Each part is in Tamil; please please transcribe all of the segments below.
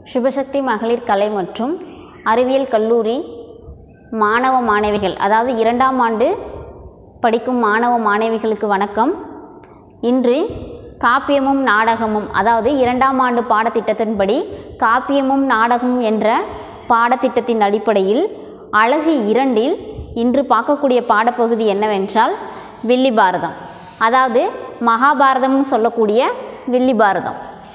சிவசக்தி மகளிர் கலை மற்றும் அறிவியல் கல்லூரி மாணவ மாணவிகள் அதாவது இரண்டாம் ஆண்டு படிக்கும் மாணவ மாணவிகளுக்கு வணக்கம் இன்று காப்பியமும் நாடகமும் அதாவது இரண்டாம் ஆண்டு பாடத்திட்டத்தின்படி காப்பியமும் நாடகமும் என்ற பாடத்திட்டத்தின் அடிப்படையில் அழகு இரண்டில் இன்று பார்க்கக்கூடிய பாடப்பகுதி என்னவென்றால் வில்லி பாரதம் அதாவது மகாபாரதம்னு சொல்லக்கூடிய வில்லி பாரதம்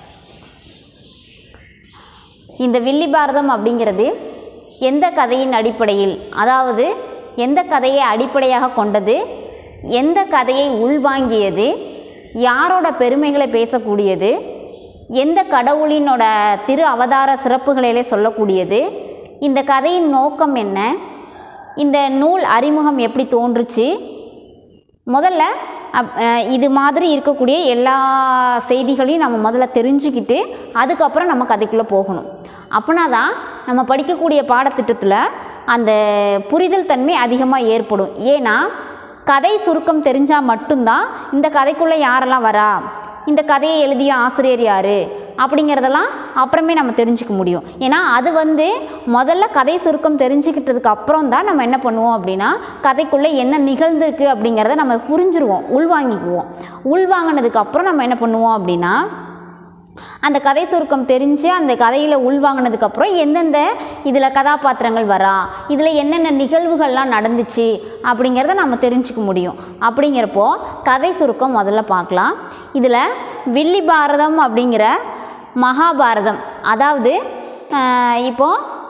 இந்த வில்லி பாரதம் அப்படிங்கிறது எந்த கதையின் அடிப்படையில் அதாவது எந்த கதையை அடிப்படையாக கொண்டது எந்த கதையை உள்வாங்கியது யாரோட பெருமைகளை பேசக்கூடியது எந்த கடவுளினோட திரு அவதார சிறப்புகளிலே சொல்லக்கூடியது இந்த கதையின் நோக்கம் என்ன இந்த நூல் அறிமுகம் எப்படி தோன்றுச்சு முதல்ல அப் அஹ் இது மாதிரி இருக்கக்கூடிய எல்லா செய்திகளையும் நம்ம முதல்ல தெரிஞ்சுக்கிட்டு அதுக்கப்புறம் நம்ம கதைக்குள்ளே போகணும் அப்படின்னா தான் நம்ம படிக்கக்கூடிய பாடத்திட்டத்தில் அந்த புரிதல் தன்மை அதிகமாக ஏற்படும் ஏன்னா கதை சுருக்கம் தெரிஞ்சால் மட்டும்தான் இந்த கதைக்குள்ளே யாரெல்லாம் வரா இந்த கதையை எழுதிய ஆசிரியர் யார் அப்படிங்கிறதெல்லாம் அப்புறமே நம்ம தெரிஞ்சுக்க முடியும் ஏன்னா அது வந்து முதல்ல கதை சுருக்கம் தெரிஞ்சுக்கிட்டதுக்கு அப்புறம் தான் நம்ம என்ன பண்ணுவோம் அப்படின்னா கதைக்குள்ளே என்ன நிகழ்ந்திருக்கு அப்படிங்கிறத நம்ம புரிஞ்சிருவோம் உள்வாங்கிக்குவோம் உள்வாங்கினதுக்கு அப்புறம் நம்ம என்ன பண்ணுவோம் அப்படின்னா அந்த கதை சுருக்கம் தெரிஞ்சு அந்த கதையில் உள்வாங்கினதுக்கப்புறம் எந்தெந்த இதில் கதாபாத்திரங்கள் வரா இதில் என்னென்ன நிகழ்வுகள்லாம் நடந்துச்சு அப்படிங்கிறத நம்ம தெரிஞ்சுக்க முடியும் அப்படிங்கிறப்போ கதை சுருக்கம் முதல்ல பார்க்கலாம் இதில் வில்லி பாரதம் அப்படிங்கிற மகாபாரதம் அதாவது ஆஹ், இப்போ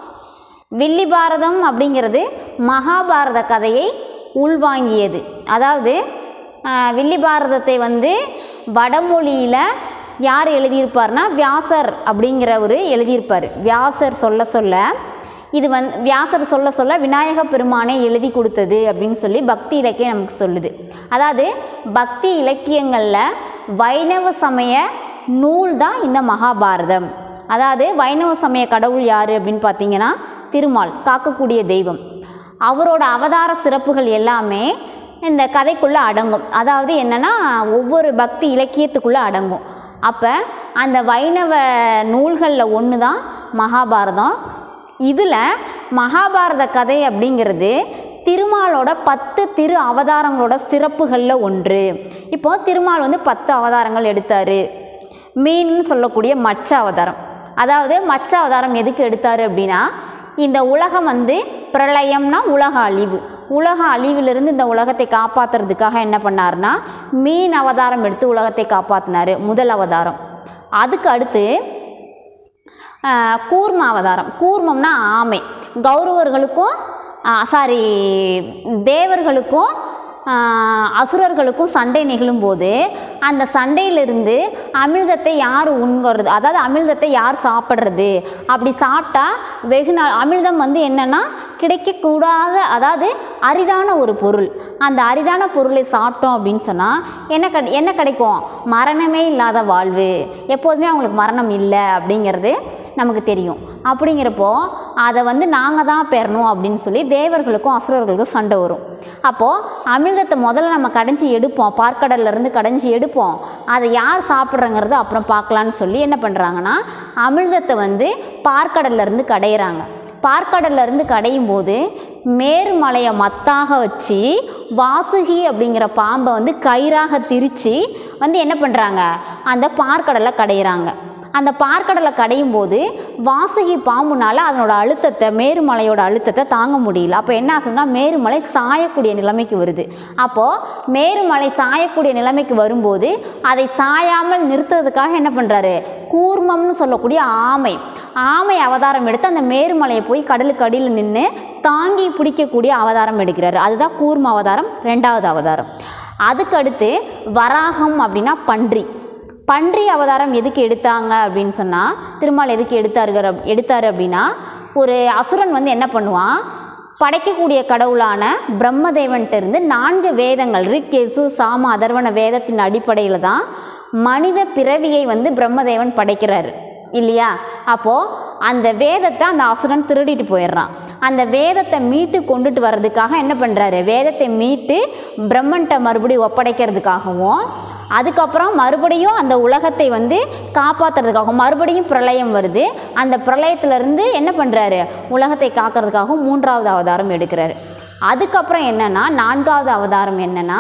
வில்லி பாரதம் அப்படிங்கிறது மகாபாரத கதையை உள்வாங்கியது அதாவது ஆஹ், வில்லி பாரதத்தை வந்து வடமொழியில் யார் எழுதியிருப்பார்னா வியாசர் அப்படிங்கிறவர் எழுதியிருப்பார் வியாசர் சொல்ல சொல்ல இது வந் வியாசர் சொல்ல சொல்ல விநாயக பெருமானை எழுதி கொடுத்தது அப்படின்னு சொல்லி பக்தி இலக்கியம் நமக்கு சொல்லுது அதாவது பக்தி இலக்கியங்களில் வைணவ சமய நூல் தான் இந்த மகாபாரதம் அதாவது வைணவ சமய கடவுள் யார் அப்படின்னு பார்த்தீங்கன்னா திருமால் காக்கக்கூடிய தெய்வம் அவரோட அவதார சிறப்புகள் எல்லாமே இந்த கதைக்குள்ளே அடங்கும் அதாவது என்னென்னா ஒவ்வொரு பக்தி இலக்கியத்துக்குள்ளே அடங்கும் அப்போ அந்த வைணவ நூல்களில் ஒன்று தான் மகாபாரதம் இதில் மகாபாரத கதை அப்படிங்கிறது திருமாலோட பத்து திரு அவதாரங்களோட சிறப்புகளில் ஒன்று இப்போ திருமால் வந்து பத்து அவதாரங்கள் எடுத்தார் மீன்னு சொல்லக்கூடிய மச்ச அவதாரம் அதாவது மச்ச அவதாரம் எதுக்கு எடுத்தார் அப்படின்னா இந்த உலகம் வந்து பிரளயம்னா உலக அழிவு உலக அழிவிலிருந்து இந்த உலகத்தை காப்பாற்றுறதுக்காக என்ன பண்ணார்னா மீன் அவதாரம் எடுத்து உலகத்தை காப்பாற்றினார் முதல் அவதாரம் அதுக்கு அடுத்து ஆஹ், கூர்ம அவதாரம் கூர்மம்னா ஆமை கௌரவர்களுக்கும் சாரி தேவர்களுக்கும் ஆஹ், அசுரர்களுக்கும் சண்டை நிகழும்போது அந்த சண்டையிலிருந்து அமிர்தத்தை யார் உண்கிறது அதாவது அமிர்தத்தை யார் சாப்பிட்றது அப்படி சாப்பிட்டா வெகு நாள் அமிர்தம் வந்து என்னென்னா கிடைக்கக்கூடாத அதாவது அரிதான ஒரு பொருள் அந்த அரிதான பொருளை சாப்பிட்டோம் அப்படின்னு சொன்னால் என்ன கட என்ன கிடைக்கும் மரணமே இல்லாத வாழ்வு எப்போதுமே அவங்களுக்கு மரணம் இல்லை அப்படிங்கிறது நமக்கு தெரியும் அப்படிங்கிறப்போ அதை வந்து நாங்கள் தான் பெறணும் அப்படின்னு சொல்லி தேவர்களுக்கும் அசுரர்களுக்கும் சண்டை வரும் அப்போது அமிர்தத்தை முதல்ல நம்ம கடைஞ்சி எடுப்போம் பார்க்கடல்ல இருந்து கடைஞ்சி எடுப்போம் அதை யார் சாப்பிட்றங்கிறது அப்புறம் பார்க்கலான்னு சொல்லி என்ன பண்ணுறாங்கன்னா அமிர்தத்தை வந்து பார்க்கடல்ல இருந்து கடையிறாங்க பார்க்கடல்ல இருந்து கடையும் போது மேருமலையை மத்தாக வச்சு வாசுகி அப்படிங்கிற பாம்பை வந்து கயிறாக திரித்து வந்து என்ன பண்ணுறாங்க அந்த பார்க்கடலை கடையிறாங்க அந்த பார்க்கடலை கடையும் போது வாசுகி பாம்புனால அதனோட அழுத்தத்தை மேருமலையோட அழுத்தத்தை தாங்க முடியல அப்போ என்ன ஆகுதுன்னா மேருமலை சாயக்கூடிய நிலைமைக்கு வருது அப்போது மேருமலை சாயக்கூடிய நிலைமைக்கு வரும்போது அதை சாயாமல் நிறுத்துறதுக்காக என்ன பண்ணுறாரு கூர்மம்னு சொல்லக்கூடிய ஆமை ஆமை அவதாரம் எடுத்து அந்த மேருமலையை போய் கடலுக்கு அடியில் நின்று தாங்கி பிடிக்கக்கூடிய அவதாரம் எடுக்கிறாரு அதுதான் கூர்ம அவதாரம் ரெண்டாவது அவதாரம் அதுக்கு அடுத்து வராகம் அப்படின்னா பன்றி பன்றி அவதாரம் எதுக்கு எடுத்தாங்க அப்படின்னு சொன்னால் திருமால் எதுக்கு எடுத்தாருங்கிற எடுத்தார் அப்படின்னா ஒரு அசுரன் வந்து என்ன பண்ணுவான் படைக்கக்கூடிய கடவுளான பிரம்மதேவன்ட்ட இருந்து நான்கு வேதங்கள் ரிக் யசு சாம அதர்வன வேதத்தின் அடிப்படையில் தான் மனித பிறவியை வந்து பிரம்மதேவன் படைக்கிறாரு இல்லையா அப்போது அந்த வேதத்தை அந்த அசுரன் திருடிட்டு போயிடுறான் அந்த வேதத்தை மீட்டு கொண்டுட்டு வர்றதுக்காக என்ன பண்ணுறாரு வேதத்தை மீட்டு பிரம்மன்ட்ட மறுபடியும் ஒப்படைக்கிறதுக்காகவும் அதுக்கப்புறம் மறுபடியும் அந்த உலகத்தை வந்து காப்பாற்றுறதுக்காகவும் மறுபடியும் பிரளயம் வருது அந்த பிரளயத்திலிருந்து என்ன பண்ணுறாரு உலகத்தை காக்கிறதுக்காகவும் மூன்றாவது அவதாரம் எடுக்கிறாரு அதுக்கப்புறம் என்னன்னா நான்காவது அவதாரம் என்னன்னா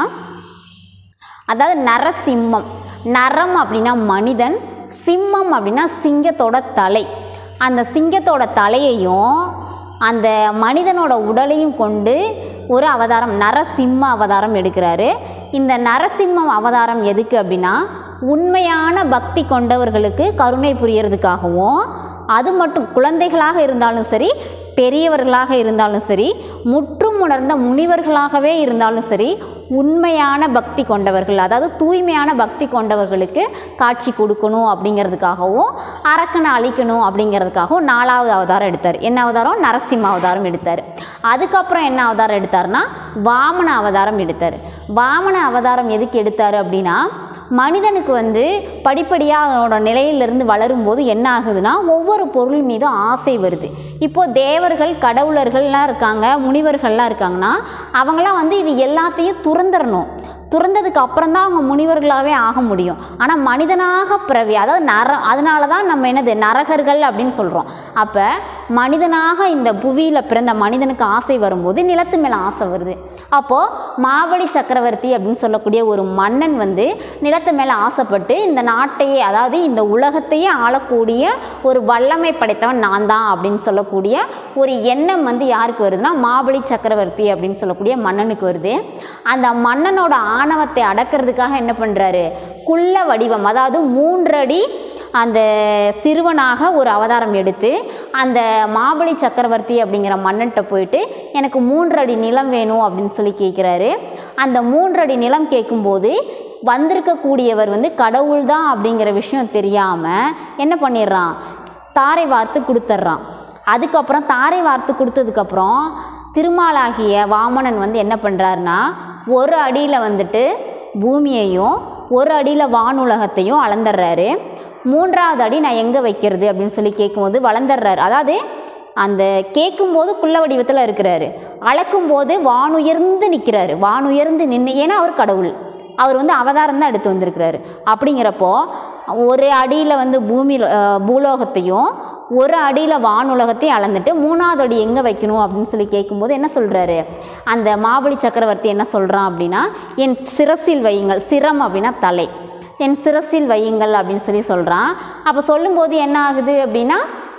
அதாவது நரசிம்மம் நரம் அப்படின்னா மனிதன் சிம்மம் அப்படின்னா சிங்கத்தோட தலை அந்த சிங்கத்தோட தலையையும் அந்த மனிதனோட உடலையும் கொண்டு ஒரு அவதாரம் நரசிம்ம அவதாரம் எடுக்கிறாரு இந்த நரசிம்ம அவதாரம் எதுக்கு அப்படின்னா உண்மையான பக்தி கொண்டவர்களுக்கு கருணை புரியறதுக்காகவும் அது மட்டும் குழந்தைகளாக இருந்தாலும் சரி பெரியவர்களாக இருந்தாலும் சரி முற்றும் உணர்ந்த முனிவர்களாகவே இருந்தாலும் சரி உண்மையான பக்தி கொண்டவர்கள் அதாவது தூய்மையான பக்தி கொண்டவர்களுக்கு காட்சி கொடுக்கணும் அப்படிங்கிறதுக்காகவும் அரக்கனை அழிக்கணும் அப்படிங்கிறதுக்காகவும் நாலாவது அவதாரம் எடுத்தார் என்ன அவதாரம் நரசிம்ம அவதாரம் எடுத்தார் அதுக்கப்புறம் என்ன அவதாரம் எடுத்தார்னா வாமன அவதாரம் எடுத்தார் வாமன அவதாரம் எதுக்கு எடுத்தார் அப்படின்னா மனிதனுக்கு வந்து படிப்படியாக அவனோட நிலையிலிருந்து வளரும்போது என்ன ஆகுதுன்னா ஒவ்வொரு பொருள் மீதும் ஆசை வருது இப்போது தேவர்கள் கடவுளர்கள்லாம் இருக்காங்க முனிவர்கள்லாம் இருக்காங்கன்னா அவங்களாம் வந்து இது எல்லாத்தையும் துறந்துடணும் துறந்ததுக்கு அப்புறம் தான் அவங்க முனிவர்களாகவே ஆக முடியும் ஆனால் மனிதனாக பிறவி அதாவது நர அதனால தான் நம்ம என்னது நரகர்கள் அப்படின்னு சொல்கிறோம் அப்போ மனிதனாக இந்த புவியில் பிறந்த மனிதனுக்கு ஆசை வரும்போது நிலத்து மேலே ஆசை வருது அப்போது மாவழி சக்கரவர்த்தி அப்படின்னு சொல்லக்கூடிய ஒரு மன்னன் வந்து நிலத்து மேலே ஆசைப்பட்டு இந்த நாட்டையே அதாவது இந்த உலகத்தையே ஆளக்கூடிய ஒரு வல்லமை படைத்தவன் நான் தான் அப்படின்னு சொல்லக்கூடிய ஒரு எண்ணம் வந்து யாருக்கு வருதுன்னா மாபலி சக்கரவர்த்தி அப்படின்னு சொல்லக்கூடிய மன்னனுக்கு வருது அந்த மன்னனோட ஆணவத்தை அடக்கிறதுக்காக என்ன பண்ணுறாரு குள்ள வடிவம் அதாவது மூன்றடி அந்த சிறுவனாக ஒரு அவதாரம் எடுத்து அந்த மாபலி சக்கரவர்த்தி அப்படிங்கிற மன்னன்கிட்ட போயிட்டு எனக்கு மூன்றடி நிலம் வேணும் அப்படின்னு சொல்லி கேட்குறாரு அந்த மூன்றடி நிலம் கேட்கும்போது வந்திருக்கக்கூடியவர் வந்து கடவுள் தான் அப்படிங்கிற விஷயம் தெரியாமல் என்ன பண்ணிடுறான் தாரை வார்த்து கொடுத்துட்றான் அதுக்கப்புறம் தாரை வார்த்து கொடுத்ததுக்கப்புறம் திருமாலாகிய வாமனன் வந்து என்ன பண்ணுறாருனா ஒரு அடியில் வந்துட்டு பூமியையும் ஒரு அடியில் வானுலகத்தையும் அளந்துடுறாரு மூன்றாவது அடி நான் எங்கே வைக்கிறது அப்படின்னு சொல்லி கேட்கும்போது வளர்ந்துடுறாரு அதாவது அந்த கேட்கும்போது குள்ள வடிவத்தில் இருக்கிறாரு அளக்கும்போது வானுயர்ந்து நிற்கிறாரு வானுயர்ந்து நின்று ஏன்னா அவர் கடவுள் அவர் வந்து அவதாரம் தான் எடுத்து வந்திருக்கிறாரு அப்படிங்கிறப்போ ஒரு அடியில் வந்து பூமியில் அஹ், பூலோகத்தையும் ஒரு அடியில் வானுலகத்தையும் அளந்துட்டு மூணாவது அடி எங்கே வைக்கணும் அப்படின்னு சொல்லி கேட்கும்போது என்ன சொல்கிறாரு அந்த மாபலி சக்கரவர்த்தி என்ன சொல்கிறான் அப்படின்னா என் சிரசில் வையுங்கள் சிரம் அப்படின்னா தலை என் சிரசில் வையுங்கள் அப்படின்னு சொல்லி சொல்கிறான் அப்போ சொல்லும்போது என்ன ஆகுது அப்படின்னா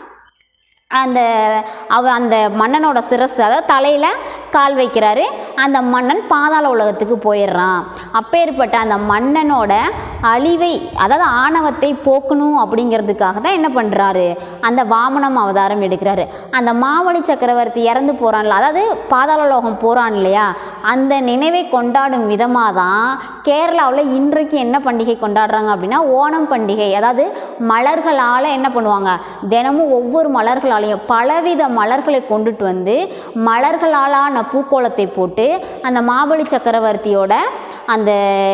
அந்த அவ அந்த மன்னனோட சிரசு அதாவது தலையில் கால் வைக்கிறாரு அந்த மன்னன் பாதாள உலகத்துக்கு போயிடுறான் அப்பேற்பட்ட அந்த மன்னனோட அழிவை அதாவது ஆணவத்தை போக்கணும் அப்படிங்கிறதுக்காக தான் என்ன பண்ணுறாரு அந்த வாமனம் அவதாரம் எடுக்கிறாரு அந்த மாவழி சக்கரவர்த்தி இறந்து போகிறான்ல அதாவது பாதாள உலகம் போகிறான் இல்லையா அந்த நினைவை கொண்டாடும் விதமாக தான் கேரளாவில் இன்றைக்கு என்ன பண்டிகை கொண்டாடுறாங்க அப்படின்னா ஓணம் பண்டிகை அதாவது மலர்களால் என்ன பண்ணுவாங்க தினமும் ஒவ்வொரு மலர்களாலையும் பலவித மலர்களை கொண்டுட்டு வந்து மலர்களாலான பூக்கோலத்தை போட்டு அந்த மாபலி சக்கரவர்த்தியோட அந்த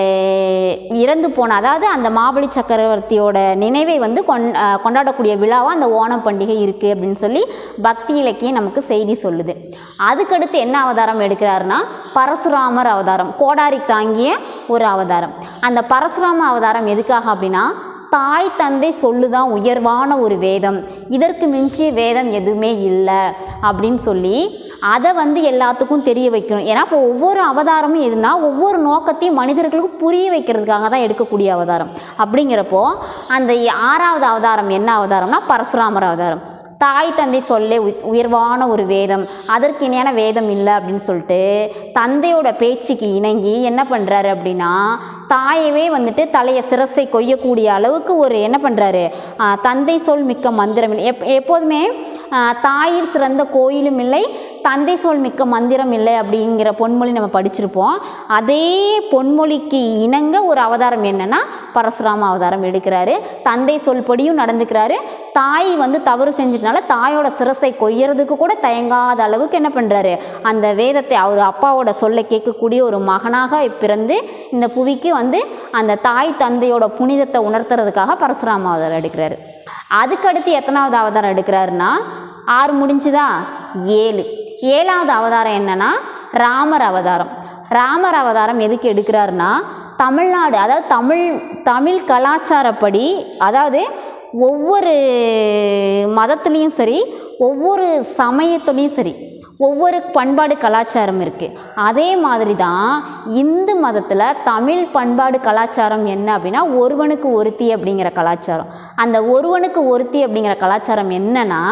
இறந்து போன அதாவது அந்த மாபலி சக்கரவர்த்தியோட நினைவை வந்து கொண் அஹ் கொண்டாடக்கூடிய விழாவாக அந்த ஓணம் பண்டிகை இருக்குது அப்படின்னு சொல்லி பக்தி இலக்கியம் நமக்கு செய்தி சொல்லுது அதுக்கடுத்து என்ன அவதாரம் எடுக்கிறாருன்னா பரசுராமர் அவதாரம் கோடாரி தாங்கிய ஒரு அவதாரம் அந்த பரசுராம அவதாரம் எதுக்காக அப்படின்னா தாய் தந்தை சொல்லுதான் உயர்வான ஒரு வேதம் இதற்கு மிஞ்சிய வேதம் எதுவுமே இல்லை அப்படின்னு சொல்லி அதை வந்து எல்லாத்துக்கும் தெரிய வைக்கணும் ஏன்னா இப்போ ஒவ்வொரு அவதாரமும் எதுனா ஒவ்வொரு நோக்கத்தையும் மனிதர்களுக்கு புரிய வைக்கிறதுக்காக தான் எடுக்கக்கூடிய அவதாரம் அப்படிங்கிறப்போ அந்த ஆறாவது அவதாரம் என்ன அவதாரம்னா பரசுராமர் அவதாரம் தாய் தந்தை சொல்லே உய்- உயர்வான ஒரு வேதம் அதற்கு இணையான வேதம் இல்லை அப்படின்னு சொல்லிட்டு தந்தையோட பேச்சுக்கு இணங்கி என்ன பண்ணுறாரு அப்படின்னா தாயவே வந்துட்டு தலையை சிரசை கொய்யக்கூடிய அளவுக்கு ஒரு என்ன பண்ணுறாரு தந்தை சொல் மிக்க மந்திரம் இல்லை எப் எப்போதுமே ஆ, தாயில் சிறந்த கோயிலும் இல்லை தந்தை சொல் மிக்க மந்திரம் இல்லை அப்படிங்கிற பொன்மொழி நம்ம படிச்சிருப்போம் அதே பொன்மொழிக்கு இணங்க ஒரு அவதாரம் என்னன்னா பரசுராம அவதாரம் எடுக்கிறாரு தந்தை சொல்படியும் நடந்துக்கிறாரு தாய் வந்து தவறு செஞ்சிட்டனால தாயோட சிரசை கொய்யறதுக்கு கூட தயங்காத அளவுக்கு என்ன பண்ணுறாரு அந்த வேதத்தை அவர் அப்பாவோட சொல்ல கேட்கக்கூடிய ஒரு மகனாக பிறந்து இந்த புவிக்கு வந்து அந்த தாய் தந்தையோட புனிதத்தை உணர்த்துறதுக்காக பரசுராம அவதாரம் எடுக்கிறாரு அதுக்கடுத்து எத்தனாவது அவதாரம் எடுக்கிறாருன்னா ஆறு முடிஞ்சுதா ஏழு ஏழாவது அவதாரம் என்னன்னா ராமர் அவதாரம் ராமர் அவதாரம் எதுக்கு எடுக்கிறாருன்னா தமிழ்நாடு அதாவது தமிழ் தமிழ் கலாச்சாரப்படி அதாவது ஒவ்வொரு மதத்துலேயும் சரி ஒவ்வொரு சமயத்துலேயும் சரி ஒவ்வொரு பண்பாடு கலாச்சாரம் இருக்குது அதே மாதிரி தான் இந்து மதத்தில் தமிழ் பண்பாடு கலாச்சாரம் என்ன அப்படின்னா ஒருவனுக்கு ஒருத்தி அப்படிங்கிற கலாச்சாரம் அந்த ஒருவனுக்கு ஒருத்தி அப்படிங்கிற கலாச்சாரம் என்னன்னா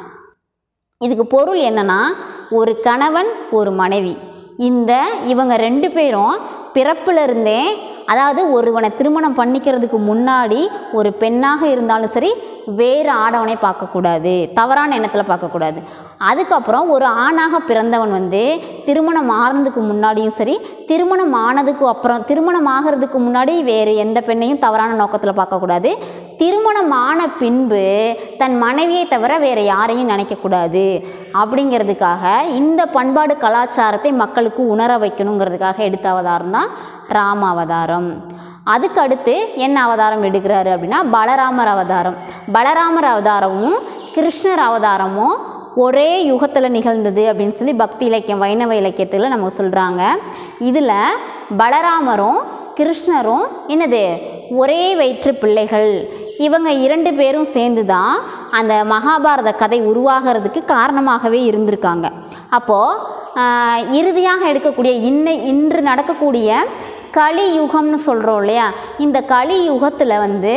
இதுக்கு பொருள் என்னன்னா ஒரு கணவன் ஒரு மனைவி இந்த இவங்க ரெண்டு பேரும் பிறப்பிலிருந்தே அதாவது ஒருவனை திருமணம் பண்ணிக்கிறதுக்கு முன்னாடி ஒரு பெண்ணாக இருந்தாலும் சரி வேறு ஆடவனை பார்க்கக்கூடாது தவறான எண்ணத்தில் பார்க்கக்கூடாது அதுக்கப்புறம் ஒரு ஆணாக பிறந்தவன் வந்து திருமணம் ஆகிறதுக்கு முன்னாடியும் சரி திருமணம் ஆனதுக்கு அப்புறம் திருமணம் ஆகிறதுக்கு முன்னாடி வேறு எந்த பெண்ணையும் தவறான நோக்கத்தில் பார்க்கக்கூடாது திருமணம் ஆன பின்பு தன் மனைவியை தவிர வேறு யாரையும் நினைக்கக்கூடாது அப்படிங்கிறதுக்காக இந்த பண்பாடு கலாச்சாரத்தை மக்களுக்கு உணர வைக்கணுங்கிறதுக்காக எடுத்த அவதாரம் தான் ராம அவதாரம் அதுக்கு அடுத்து என்ன அவதாரம் எடுக்கிறாரு அப்படின்னா பலராமர் அவதாரம் பலராமர் அவதாரமும் கிருஷ்ணர் அவதாரமும் ஒரே யுகத்தில் நிகழ்ந்தது அப்படின்னு சொல்லி பக்தி இலக்கியம் வைணவ இலக்கியத்தில் நமக்கு சொல்கிறாங்க இதில் பலராமரும் கிருஷ்ணரும் என்னது ஒரே வயிற்று பிள்ளைகள் இவங்க இரண்டு பேரும் சேர்ந்து தான் அந்த மகாபாரத கதை உருவாகிறதுக்கு காரணமாகவே இருந்திருக்காங்க அப்போது இறுதியாக எடுக்கக்கூடிய இன்னை இன்று நடக்கக்கூடிய கலியுகம்னு சொல்கிறோம் இல்லையா இந்த கலியுகத்தில் வந்து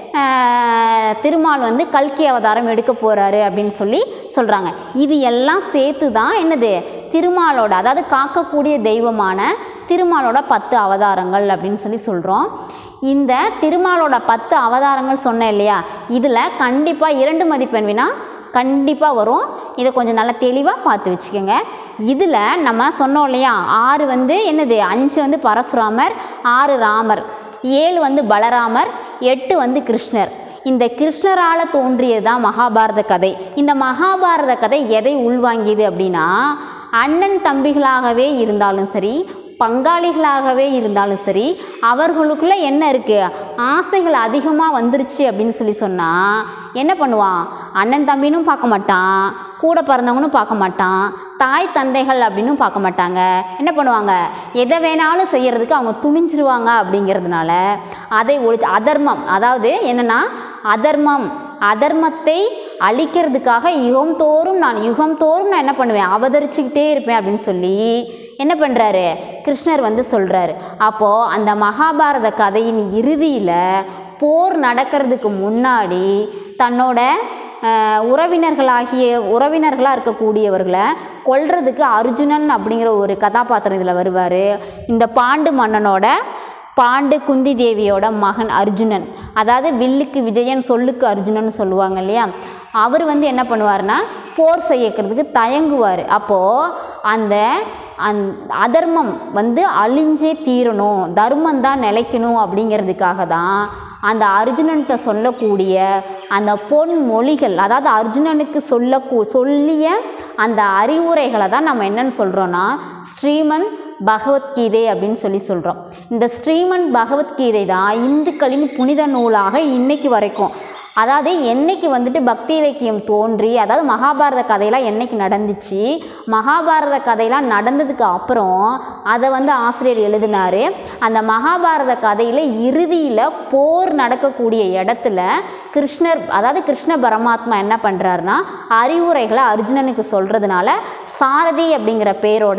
ஆஹ், திருமால் வந்து கல்கி அவதாரம் எடுக்க போகிறாரு அப்படின்னு சொல்லி சொல்கிறாங்க இது எல்லாம் சேர்த்து தான் என்னது திருமாலோட அதாவது காக்கக்கூடிய தெய்வமான திருமாலோட பத்து அவதாரங்கள் அப்படின்னு சொல்லி சொல்கிறோம் இந்த திருமாலோட பத்து அவதாரங்கள் சொன்னேன் இல்லையா இதில் கண்டிப்பாக இரண்டு மதிப்பெண் வினா கண்டிப்பாக வரும் இதை கொஞ்சம் நல்லா தெளிவாக பார்த்து வச்சுக்கோங்க இதில் நம்ம சொன்னோம் இல்லையா ஆறு வந்து என்னது அஞ்சு வந்து பரசுராமர் ஆறு ராமர் ஏழு வந்து பலராமர் எட்டு வந்து கிருஷ்ணர் இந்த கிருஷ்ணரால் தோன்றியது தான் மகாபாரத கதை இந்த மகாபாரத கதை எதை உள்வாங்கியது அப்படின்னா அண்ணன் தம்பிகளாகவே இருந்தாலும் சரி பங்காளிகளாகவே இருந்தாலும் சரி அவர்களுக்குள்ளே என்ன இருக்குது ஆசைகள் அதிகமாக வந்துருச்சு அப்படின்னு சொல்லி சொன்னால் என்ன பண்ணுவான் அண்ணன் தம்பினும் பார்க்க மாட்டான் கூட பிறந்தவங்களும் பார்க்க மாட்டான் தாய் தந்தைகள் அப்படின்னும் பார்க்க மாட்டாங்க என்ன பண்ணுவாங்க எதை வேணாலும் செய்யறதுக்கு அவங்க துணிஞ்சிருவாங்க அப்படிங்கிறதுனால அதை ஒழி அதர்மம் அதாவது என்னென்னா அதர்மம் அதர்மத்தை அழிக்கிறதுக்காக யுகம் தோறும் நான் யுகம் தோறும் நான் என்ன பண்ணுவேன் அவதரிச்சுக்கிட்டே இருப்பேன் அப்படின்னு சொல்லி என்ன பண்ணுறாரு கிருஷ்ணர் வந்து சொல்கிறாரு அப்போது அந்த மகாபாரத கதையின் இறுதியில் போர் நடக்கிறதுக்கு முன்னாடி தன்னோட அஹ், உறவினர்களாகிய உறவினர்களாக இருக்கக்கூடியவர்களை கொல்றதுக்கு அர்ஜுனன் அப்படிங்கிற ஒரு கதாபாத்திரம் இதில் வருவார் இந்த பாண்டு மன்னனோட பாண்டு குந்தி தேவியோட மகன் அர்ஜுனன் அதாவது வில்லுக்கு விஜயன் சொல்லுக்கு அர்ஜுனன் சொல்லுவாங்க இல்லையா அவர் வந்து என்ன பண்ணுவார்னா போர் செய்யக்கிறதுக்கு தயங்குவார் அப்போது அந்த அந் அதர்மம் வந்து அழிஞ்சே தீரணும் தர்மம் தான் நிலைக்கணும் அப்படிங்கிறதுக்காக தான் அந்த அர்ஜுனன்கிட்ட சொல்லக்கூடிய அந்த பொன் மொழிகள் அதாவது அர்ஜுனனுக்கு சொல்ல சொல்லிய அந்த அறிவுரைகளை தான் நம்ம என்னன்னு சொல்கிறோன்னா ஸ்ரீமன் பகவத்கீதை அப்படின்னு சொல்லி சொல்கிறோம் இந்த ஸ்ரீமன் பகவத்கீதை தான் இந்துக்களின் புனித நூலாக இன்னைக்கு வரைக்கும் அதாவது என்னைக்கு வந்துட்டு பக்தி இலக்கியம் தோன்றி அதாவது மகாபாரத கதையெல்லாம் என்னைக்கு நடந்துச்சு மகாபாரத கதையெல்லாம் நடந்ததுக்கு அப்புறம் அதை வந்து ஆசிரியர் எழுதினார் அந்த மகாபாரத கதையில் இறுதியில் போர் நடக்கக்கூடிய இடத்துல கிருஷ்ணர் அதாவது கிருஷ்ண பரமாத்மா என்ன பண்ணுறாருனா அறிவுரைகளை அர்ஜுனனுக்கு சொல்கிறதுனால சாரதி அப்படிங்கிற பேரோட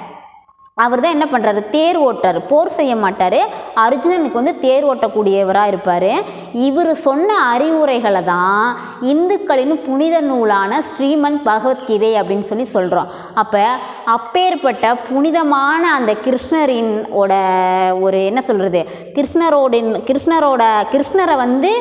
அவர் தான் என்ன பண்ணுறாரு தேர் ஓட்டுறாரு போர் செய்ய மாட்டார் அர்ஜுனனுக்கு வந்து தேர் ஓட்டக்கூடியவராக இருப்பார் இவர் சொன்ன அறிவுரைகளை தான் இந்துக்களின் புனித நூலான ஸ்ரீமன் பகவத்கீதை அப்படின்னு சொல்லி சொல்கிறோம் அப்போ அப்பேற்பட்ட புனிதமான அந்த கிருஷ்ணரின் ஓட ஒரு என்ன சொல்கிறது கிருஷ்ணரோட கிருஷ்ணரோட கிருஷ்ணரை வந்து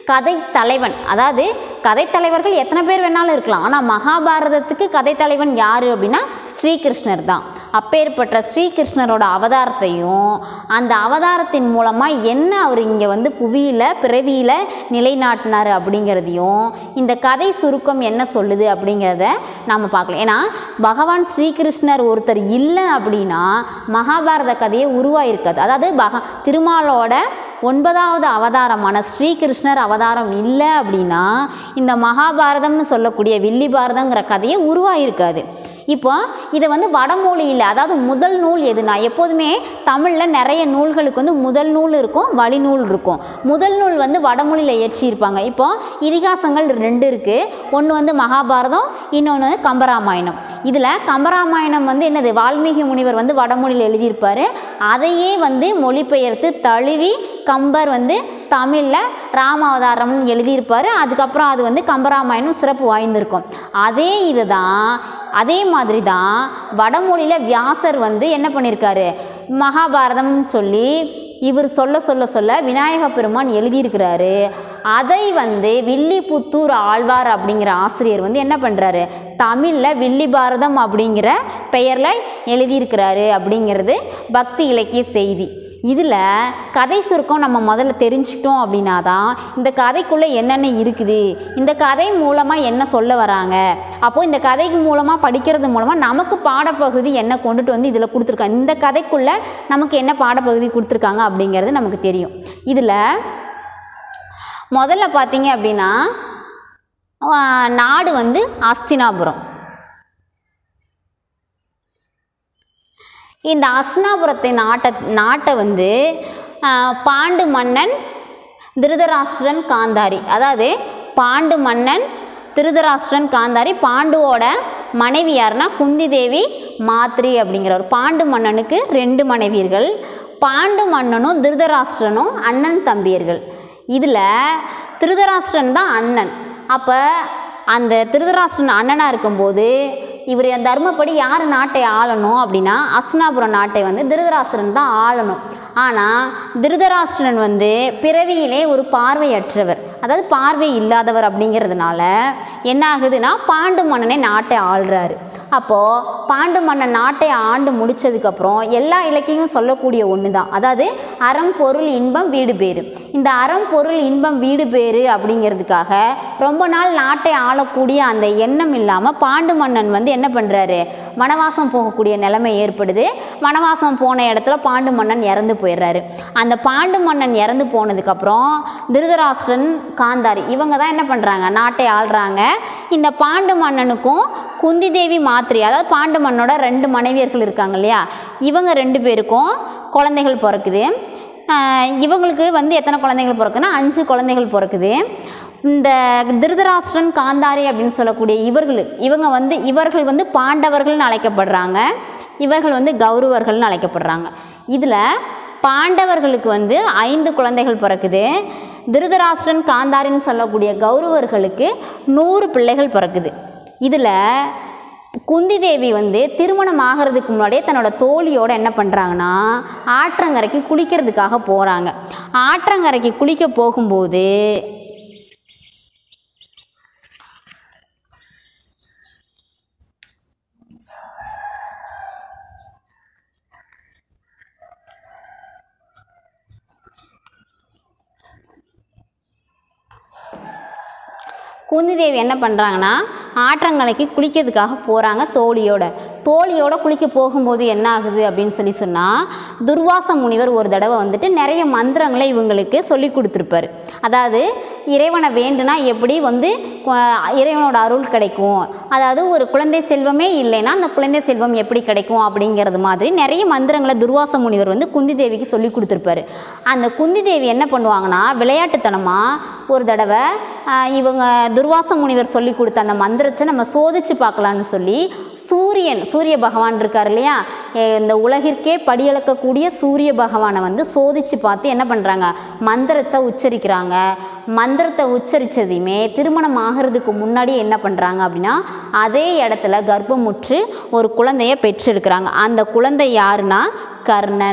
கதை தலைவன் அதாவது கதை தலைவர்கள் எத்தனை பேர் வேணாலும் இருக்கலாம் ஆனால் மகாபாரதத்துக்கு கதை தலைவன் யார் அப்படின்னா ஸ்ரீகிருஷ்ணர் தான் அப்பேற்பட்ட ஸ்ரீகிருஷ்ணரோட அவதாரத்தையும் அந்த அவதாரத்தின் மூலமாக என்ன அவர் இங்கே வந்து புவியில் பிறவியில் நிலைநாட்டினார் அப்படிங்கிறதையும் இந்த கதை சுருக்கம் என்ன சொல்லுது அப்படிங்கிறத நாம் பார்க்கலாம் ஏன்னா பகவான் ஸ்ரீகிருஷ்ணர் ஒருத்தர் இல்லை அப்படின்னா மகாபாரத கதையே உருவாயிருக்காது அதாவது பக திருமாலோட ஒன்பதாவது அவதாரமான ஸ்ரீகிருஷ்ணர் அவதாரம் இல்லை அப்படின்னா இந்த மகாபாரதம்னு சொல்லக்கூடிய வில்லி பாரதங்கிற கதையே உருவாயிருக்காது இப்போ இதை வந்து வடமொழியில் அதாவது முதல் நூல் எதுனா எப்போதுமே தமிழில் நிறைய நூல்களுக்கு வந்து முதல் நூல் இருக்கும் வழிநூல் இருக்கும் முதல் நூல் வந்து வடமொழியில் இயற்றியிருப்பாங்க இப்போ இதிகாசங்கள் ரெண்டு இருக்குது ஒன்று வந்து மகாபாரதம் இன்னொன்று வந்து கம்பராமாயணம் இதில் கம்பராமாயணம் வந்து என்னது வால்மீகி முனிவர் வந்து வடமொழியில் எழுதியிருப்பார் அதையே வந்து மொழிபெயர்த்து தழுவி கம்பர் வந்து தமிழில் ராமாவதாரம்னு எழுதியிருப்பார் அதுக்கப்புறம் அது வந்து கம்பராமாயணம் சிறப்பு வாய்ந்திருக்கும் அதே இதுதான் அதே மாதிரி தான் வடமொழியில் வியாசர் வந்து என்ன பண்ணியிருக்காரு மகாபாரதம்னு சொல்லி இவர் சொல்ல சொல்ல சொல்ல விநாயக பெருமான் எழுதியிருக்கிறாரு அதை வந்து வில்லிபுத்தூர் ஆழ்வார் அப்படிங்கிற ஆசிரியர் வந்து என்ன பண்ணுறாரு தமிழில் வில்லி பாரதம் அப்படிங்கிற பெயரில் எழுதியிருக்கிறாரு அப்படிங்கிறது பக்தி இலக்கிய செய்தி இதில் கதை சுருக்கம் நம்ம முதல்ல தெரிஞ்சிட்டோம் அப்படின்னா தான் இந்த கதைக்குள்ளே என்னென்ன இருக்குது இந்த கதை மூலமாக என்ன சொல்ல வராங்க அப்போது இந்த கதை மூலமாக படிக்கிறது மூலமாக நமக்கு பாடப்பகுதி என்ன கொண்டுட்டு வந்து இதில் கொடுத்துருக்காங்க இந்த கதைக்குள்ளே நமக்கு என்ன பாடப்பகுதி கொடுத்துருக்காங்க அப்படிங்கிறது நமக்கு தெரியும் இதில் முதல்ல பார்த்தீங்க அப்படின்னா ஆ, நாடு வந்து அஸ்தினாபுரம் இந்த அஸ்னாபுரத்தை நாட்டை நாட்டை வந்து ஆ, பாண்டு மன்னன் திருதராஷ்டிரன் காந்தாரி அதாவது பாண்டு மன்னன் திருதராஷ்டிரன் காந்தாரி பாண்டுவோட மனைவி யாருன்னா குந்தி தேவி மாத்ரி அப்படிங்கிறவர் பாண்டு மன்னனுக்கு ரெண்டு மனைவியர்கள் பாண்டு மன்னனும் திருதராஷ்டிரனும் அண்ணன் தம்பியர்கள் இதில் திருதராஷ்டிரன் தான் அண்ணன் அப்போ அந்த திருதராஷ்டிரன் அண்ணனாக இருக்கும்போது இவர் அந்த தர்மப்படி யார் நாட்டை ஆளணும் அப்படின்னா அஸ்னாபுரம் நாட்டை வந்து திருதராஷ்டிரன் தான் ஆளணும் ஆனால் திருதராஷ்டிரன் வந்து பிறவியிலே ஒரு பார்வையற்றவர் அதாவது பார்வை இல்லாதவர் அப்படிங்கிறதுனால என்ன ஆகுதுன்னா பாண்டு மன்னனை நாட்டை ஆள்றாரு அப்போது பாண்டு மன்னன் நாட்டை ஆண்டு முடிச்சதுக்கப்புறம் எல்லா இலக்கியங்களும் சொல்லக்கூடிய ஒன்று தான் அதாவது அறம் பொருள் இன்பம் வீடு பேறு இந்த அறம் பொருள் இன்பம் வீடு பேறு அப்படிங்கிறதுக்காக ரொம்ப நாள் நாட்டை ஆளக்கூடிய அந்த எண்ணம் இல்லாமல் பாண்டு மன்னன் வந்து என்ன பண்ணுறாரு வனவாசம் போகக்கூடிய நிலைமை ஏற்படுது வனவாசம் போன இடத்துல பாண்டு மன்னன் இறந்து போயிடுறாரு அந்த பாண்டு மன்னன் இறந்து போனதுக்கப்புறம் திருதராஷ்டிரன் காந்தாரி இவங்க தான் என்ன பண்ணுறாங்க நாட்டை ஆள்றாங்க இந்த பாண்டு மன்னனுக்கும் குந்தி தேவி மாத்ரி அதாவது பாண்டு மன்னனோட ரெண்டு மனைவியர்கள் இருக்காங்க இல்லையா இவங்க ரெண்டு பேருக்கும் குழந்தைகள் பிறக்குது ஆஹ் இவங்களுக்கு வந்து எத்தனை குழந்தைகள் பிறக்குன்னா அஞ்சு குழந்தைகள் பிறக்குது இந்த திருதராஷ்டிரன் காந்தாரி அப்படின்னு சொல்லக்கூடிய இவர்கள் இவங்க வந்து இவர்கள் வந்து பாண்டவர்கள்னு அழைக்கப்படுறாங்க இவர்கள் வந்து கௌரவர்கள்னு அழைக்கப்படுறாங்க இதில் பாண்டவர்களுக்கு வந்து ஐந்து குழந்தைகள் பிறக்குது திருதராஷ்டிரன் காந்தாரின்னு சொல்லக்கூடிய கௌரவர்களுக்கு நூறு பிள்ளைகள் பிறக்குது இதில் குந்தி தேவி வந்து திருமணம் ஆகிறதுக்கு முன்னாடியே தன்னோட தோழியோட என்ன பண்ணுறாங்கன்னா ஆற்றங்கரைக்கு குளிக்கிறதுக்காக போகிறாங்க ஆற்றங்கரைக்கு குளிக்க போகும்போது குந்தி தேவி என்ன பண்ணுறாங்கன்னா ஆற்றங்கரைக்கு குளிக்கிறதுக்காக போகிறாங்க தோழியோட தோழியோட குளிக்க போகும்போது என்ன ஆகுது அப்படின்னு சொல்லி சொன்னால் துர்வாச முனிவர் ஒரு தடவை வந்துட்டு நிறைய மந்திரங்களை இவங்களுக்கு சொல்லி கொடுத்துருப்பாரு அதாவது இறைவனை வேண்டுனா எப்படி வந்து கு- இறைவனோட அருள் கிடைக்கும் அதாவது ஒரு குழந்தை செல்வமே இல்லைன்னா அந்த குழந்தை செல்வம் எப்படி கிடைக்கும் அப்படிங்கிறது மாதிரி நிறைய மந்திரங்களை துர்வாச முனிவர் வந்து குந்தி தேவிக்கு சொல்லி கொடுத்துருப்பாரு அந்த குந்தி தேவி என்ன பண்ணுவாங்கன்னா விளையாட்டுத்தனமாக ஒரு தடவை ஆஹ், இவங்க துர்வாச முனிவர் சொல்லி கொடுத்த அந்த மந்திரத்தை நம்ம சோதிச்சு பார்க்கலான்னு சொல்லி சூரியன் சூரிய பகவான் இருக்கார் இல்லையா எ- இந்த உலகிற்கே படியளக்கக்கூடிய சூரிய பகவானை வந்து சோதிச்சு பார்த்து என்ன பண்ணுறாங்க மந்திரத்தை உச்சரிக்கிறாங்க மந்திரத்தை உச்சரித்ததையுமே திருமணம் ஆகிறதுக்கு முன்னாடி என்ன பண்ணுறாங்க அப்படின்னா அதே இடத்துல கர்ப்பமுற்று ஒரு குழந்தைய பெற்றெடுக்கிறாங்க அந்த குழந்தை யாருன்னா கர்ணன்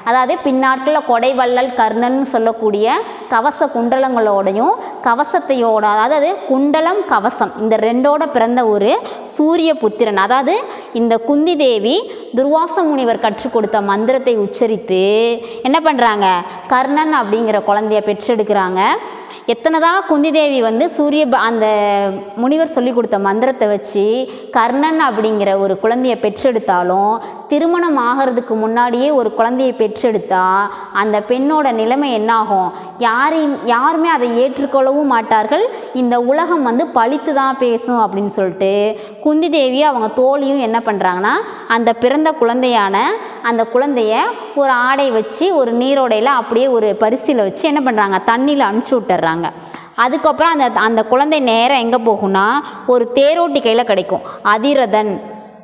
அதாவது பின்னாட்களில் கொடைவள்ளல் கர்ணன் சொல்லக்கூடிய கவச குண்டலங்களோடையும் கவசத்தையோட அதாவது குண்டலம் கவசம் இந்த ரெண்டோட பிறந்த ஒரு சூரிய புத்திரன் அதாவது இந்த குந்தி தேவி துர்வாச முனிவர் கற்றுக் கொடுத்த மந்திரத்தை உச்சரித்து என்ன பண்ணுறாங்க கர்ணன் அப்படிங்கிற குழந்தைய பெற்றெடுக்கிறாங்க எத்தனை தான் குந்தி தேவி வந்து சூரிய ப- அந்த முனிவர் சொல்லி கொடுத்த மந்திரத்தை வச்சு கர்ணன் அப்படிங்கிற ஒரு குழந்தையை பெற்றெடுத்தாலும் திருமணம் ஆகிறதுக்கு முன்னாடியே ஒரு குழந்தையை பெற்றெடுத்தா அந்த பெண்ணோட நிலைமை என்னாகும் யாரையும் யாருமே அதை ஏற்றுக்கொள்ளவும் மாட்டார்கள் இந்த உலகம் வந்து பழித்து தான் பேசும் அப்படின்னு சொல்லிட்டு குந்தி தேவி அவங்க தோழியும் என்ன பண்ணுறாங்கன்னா அந்த பிறந்த குழந்தையான அந்த குழந்தைய ஒரு ஆடை வச்சு ஒரு நீரோடையில் அப்படியே ஒரு பரிசில் வச்சு என்ன பண்ணுறாங்க தண்ணியில் அனுப்பிச்சி விட்டுறாங்க அதுக்கப்புறம் அந்த அந்த குழந்தை நேரம் எங்கே போகும்னா ஒரு தேரோட்டி கையில் கிடைக்கும் அதிரதன்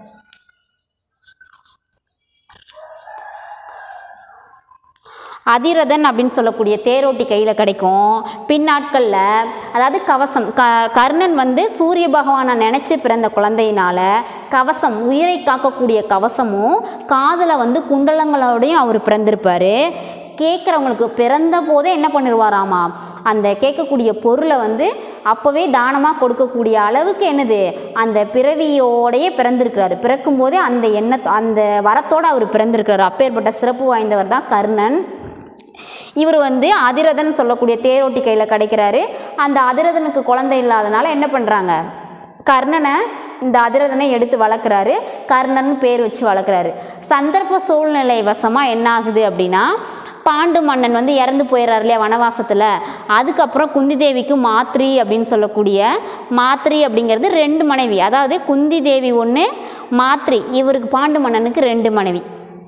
அதிரதன் அப்படின்னு சொல்லக்கூடிய தேரோட்டி கையில் கிடைக்கும் பின்னாட்களில் அதாவது கவசம் க கர்ணன் வந்து சூரிய பகவானை நினச்சி பிறந்த குழந்தையினால கவசம் உயிரை காக்கக்கூடிய கவசமும் காதில் வந்து குண்டலங்களோடையும் அவர் பிறந்திருப்பார் கேட்குறவங்களுக்கு பிறந்த போதே என்ன பண்ணிடுவாராமா அந்த கேட்கக்கூடிய பொருளை வந்து அப்போவே தானமாக கொடுக்கக்கூடிய அளவுக்கு என்னது அந்த பிறவியோடையே பிறந்திருக்கிறாரு பிறக்கும் போதே அந்த எண்ண அந்த வரத்தோடு அவர் பிறந்திருக்கிறாரு அப்பேற்பட்ட சிறப்பு வாய்ந்தவர் தான் கர்ணன் இவர் வந்து அதிரதன் சொல்லக்கூடிய தேரோட்டி கையில் கிடைக்கிறாரு அந்த அதிரதனுக்கு குழந்தை இல்லாதனால என்ன பண்ணுறாங்க கர்ணனை இந்த அதிரதனை எடுத்து வளர்க்குறாரு கர்ணன் பேர் வச்சு வளர்க்குறாரு சந்தர்ப்ப சூழ்நிலை வசமாக என்ன ஆகுது அப்படின்னா பாண்டு மன்னன் வந்து இறந்து போயிடுறாரு இல்லையா வனவாசத்தில் அதுக்கப்புறம் குந்தி தேவிக்கு மாத்ரி அப்படின்னு சொல்லக்கூடிய மாத்ரி அப்படிங்கிறது ரெண்டு மனைவி அதாவது குந்தி தேவி ஒன்று மாத்ரி இவருக்கு பாண்டு மன்னனுக்கு ரெண்டு மனைவி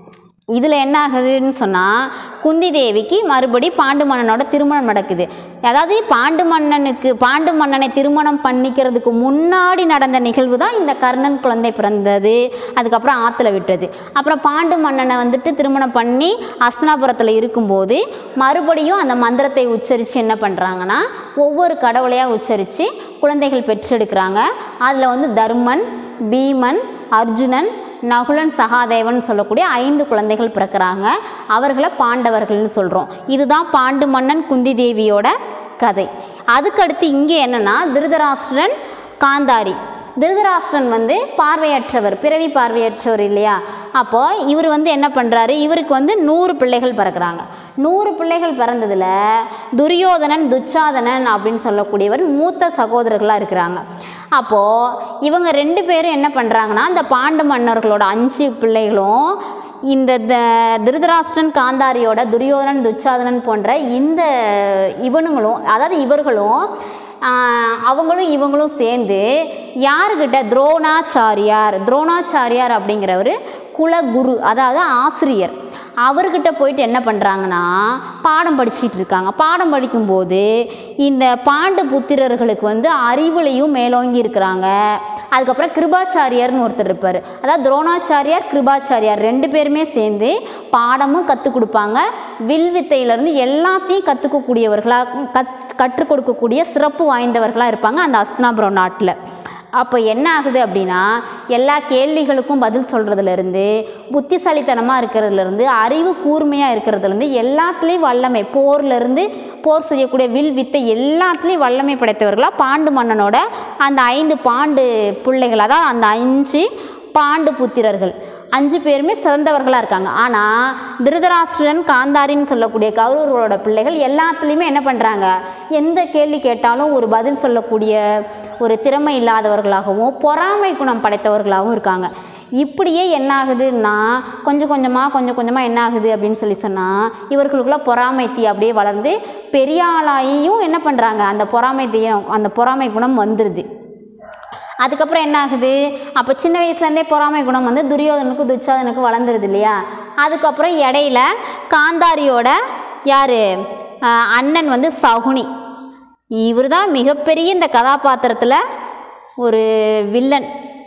இதில் என்ன ஆகுதுன்னு சொன்னால் குந்தி தேவிக்கு மறுபடி பாண்டு மன்னனோட திருமணம் நடக்குது அதாவது பாண்டு மன்னனுக்கு பாண்டு மன்னனை திருமணம் பண்ணிக்கிறதுக்கு முன்னாடி நடந்த நிகழ்வு தான் இந்த கர்ணன் குழந்தை பிறந்தது அதுக்கப்புறம் ஆற்றுல விட்டது அப்புறம் பாண்டு மன்னனை வந்துட்டு திருமணம் பண்ணி அஸ்தினாபுரத்தில் இருக்கும்போது மறுபடியும் அந்த மந்திரத்தை உச்சரித்து என்ன பண்ணுறாங்கன்னா ஒவ்வொரு கடவுளையாக உச்சரித்து குழந்தைகள் பெற்றெடுக்கிறாங்க அதில் வந்து தர்மன் பீமன் அர்ஜுனன் நகுலன் சகாதேவன் சொல்லக்கூடிய ஐந்து குழந்தைகள் பிறக்கிறாங்க அவர்களை பாண்டவர்கள்னு சொல்கிறோம் இதுதான் பாண்டு மன்னன் குந்தி தேவியோட கதை அதுக்கடுத்து இங்கே என்னன்னா திருதராஷ்டிரன் காந்தாரி திருதராஷ்டிரன் வந்து பார்வையற்றவர் பிறவி பார்வையற்றவர் இல்லையா அப்போ இவர் வந்து என்ன பண்ணுறாரு இவருக்கு வந்து நூறு பிள்ளைகள் பிறக்கிறாங்க நூறு பிள்ளைகள் பிறந்ததில் துரியோதனன் துச்சாதனன் அப்படின்னு சொல்லக்கூடியவர் மூத்த சகோதரர்களாக இருக்கிறாங்க அப்போது இவங்க ரெண்டு பேரும் என்ன பண்ணுறாங்கன்னா அந்த பாண்டு மன்னர்களோட அஞ்சு பிள்ளைகளும் இந்த த- திருதராஷ்டிரன் காந்தாரியோட துரியோதனன் துச்சாதனன் போன்ற இந்த இவனுங்களும் அதாவது இவர்களும் ஆஹ், அவங்களும் இவங்களும் சேர்ந்து யாருக்கிட்ட துரோணாச்சாரியார் துரோணாச்சாரியார் அப்படிங்கிறவர் குலகுரு அதாவது ஆசிரியர் அவர்கிட்ட போயிட்டு என்ன பண்ணுறாங்கன்னா பாடம் படிச்சிட்டு இருக்காங்க பாடம் படிக்கும்போது இந்த பாண்டு புத்திரர்களுக்கு வந்து அறிவுலையும் மேலோங்கி இருக்கிறாங்க அதுக்கப்புறம் கிருபாச்சாரியார்னு ஒருத்தர் இருப்பார் அதாவது துரோணாச்சாரியார் கிருபாச்சாரியார் ரெண்டு பேருமே சேர்ந்து பாடமும் கற்றுக் கொடுப்பாங்க வில் வித்தையிலேருந்து எல்லாத்தையும் கற்றுக்கக்கூடியவர்களாக கத் கற்றுக் கொடுக்கக்கூடிய சிறப்பு வாய்ந்தவர்களாக இருப்பாங்க அந்த அஸ்தினாபுரம் நாட்டில் அப்போ என்ன ஆகுது அப்படின்னா எல்லா கேள்விகளுக்கும் பதில் சொல்கிறதுலேருந்து புத்திசாலித்தனமாக இருக்கிறதுலேருந்து அறிவு கூர்மையாக இருக்கிறதுலேருந்து எல்லாத்துலேயும் வல்லமை போர்லேருந்து போர் செய்யக்கூடிய வில் வித்தை எல்லாத்துலேயும் வல்லமை படைத்தவர்களாக பாண்டு மன்னனோட அந்த ஐந்து பாண்டு பிள்ளைகள் அதாவது அந்த அஞ்சு பாண்டு புத்திரர்கள் அஞ்சு பேருமே சிறந்தவர்களாக இருக்காங்க ஆனால் திருதராஷ்டிரன் காந்தாரின்னு சொல்லக்கூடிய கௌரவர்களோட பிள்ளைகள் எல்லாத்துலேயுமே என்ன பண்ணுறாங்க எந்த கேள்வி கேட்டாலும் ஒரு பதில் சொல்லக்கூடிய ஒரு திறமை இல்லாதவர்களாகவும் பொறாமை குணம் படைத்தவர்களாகவும் இருக்காங்க இப்படியே என்ன ஆகுதுன்னா கொஞ்சம் கொஞ்சமாக கொஞ்சம் கொஞ்சமாக என்ன ஆகுது அப்படின்னு சொல்லி சொன்னால் இவர்களுக்குள்ள பொறாமை தீ அப்படியே வளர்ந்து பெரிய ஆளாகியும் என்ன பண்ணுறாங்க அந்த பொறாமை தீயம் அந்த பொறாமை குணம் வந்துடுது அதுக்கப்புறம் என்ன ஆகுது அப்போ சின்ன வயசுலேருந்தே பொறாமை குணம் வந்து துரியோதனுக்கு துச்சாதனுக்கு வளர்ந்துருது இல்லையா அதுக்கப்புறம் இடையில காந்தாரியோட யார் அண்ணன் வந்து சகுனி இவர் தான் மிகப்பெரிய இந்த கதாபாத்திரத்தில் ஒரு வில்லன்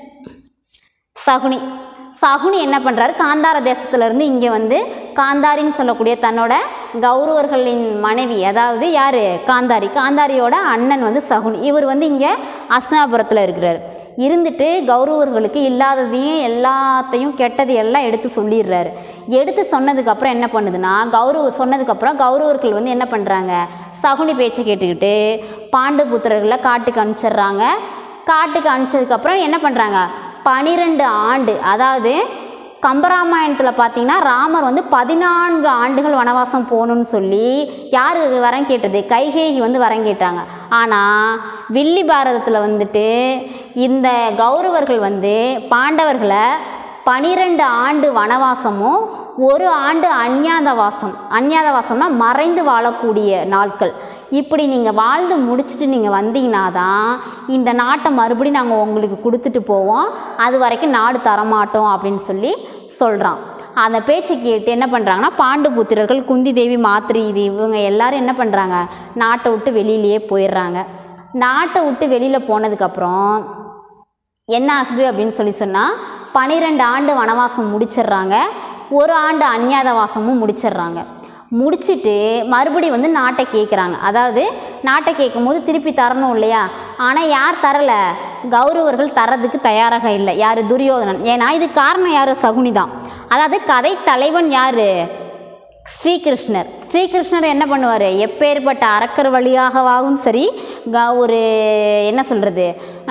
சகுனி சகுனி என்ன பண்ணுறாரு காந்தார தேசத்துலேருந்து இங்கே வந்து காந்தாரின்னு சொல்லக்கூடிய தன்னோட கௌரவர்களின் மனைவி அதாவது யார் காந்தாரி காந்தாரியோட அண்ணன் வந்து சகுனி இவர் வந்து இங்கே அஸ்தினாபுரத்தில் இருக்கிறார் இருந்துட்டு கௌரவர்களுக்கு இல்லாததையும் எல்லாத்தையும் கெட்டது எல்லாம் எடுத்து சொல்லிடுறாரு எடுத்து சொன்னதுக்கப்புறம் என்ன பண்ணுதுன்னா கௌரவ சொன்னதுக்கப்புறம் கௌரவர்கள் வந்து என்ன பண்ணுறாங்க சகுனி பேச்சை கேட்டுக்கிட்டு பாண்டு புத்திரர்களை காட்டுக்கு அனுப்பிச்சிடுறாங்க காட்டுக்கு அனுப்பிச்சதுக்கப்புறம் என்ன பண்ணுறாங்க பனிரெண்டு ஆண்டு அதாவது கம்பராமாயணத்தில் பார்த்தீங்கன்னா ராமர் வந்து பதினான்கு ஆண்டுகள் வனவாசம் போகணும்னு சொல்லி யார் வரம் கேட்டது கைகேயி வந்து வரம் கேட்டாங்க ஆனால் வில்லி பாரதத்தில் வந்துட்டு இந்த கௌரவர்கள் வந்து பாண்டவர்களை பனிரெண்டு ஆண்டு வனவாசமும் ஒரு ஆண்டு அஞ்ஞாதவாசம் அஞ்ஞாதவாசம்னா மறைந்து வாழக்கூடிய நாட்கள் இப்படி நீங்கள் வாழ்ந்து முடிச்சுட்டு நீங்கள் வந்தீங்கன்னா தான் இந்த நாட்டை மறுபடியும் நாங்கள் உங்களுக்கு கொடுத்துட்டு போவோம் அது வரைக்கும் நாடு தரமாட்டோம் அப்படின்னு சொல்லி சொல்கிறான் அந்த பேச்சை கேட்டு என்ன பண்ணுறாங்கன்னா பாண்டு புத்திரர்கள் குந்தி தேவி மாத்திரி இது இவங்க எல்லாரும் என்ன பண்ணுறாங்க நாட்டை விட்டு வெளியிலேயே போயிடுறாங்க நாட்டை விட்டு வெளியில் போனதுக்கப்புறம் என்ன ஆகுது அப்படின்னு சொல்லி சொன்னால் பன்னிரெண்டு ஆண்டு வனவாசம் முடிச்சிடுறாங்க ஒரு ஆண்டு அந்நியாதவாசமும் முடிச்சிடுறாங்க முடிச்சிட்டு மறுபடி வந்து நாட்டை கேட்குறாங்க அதாவது நாட்டை கேட்கும்போது திருப்பி தரணும் இல்லையா ஆனால் யார் தரலை கௌரவர்கள் தரதுக்கு தயாராக இல்லை யார் துரியோதனன் ஏன்னா இது காரணம் யார் சகுனி தான் அதாவது கதை தலைவன் யார் ஸ்ரீகிருஷ்ணர் ஸ்ரீகிருஷ்ணர் என்ன பண்ணுவார் எப்பேற்பட்ட அரக்கர் வழியாகவாகவும் சரி க ஒரு என்ன சொல்கிறது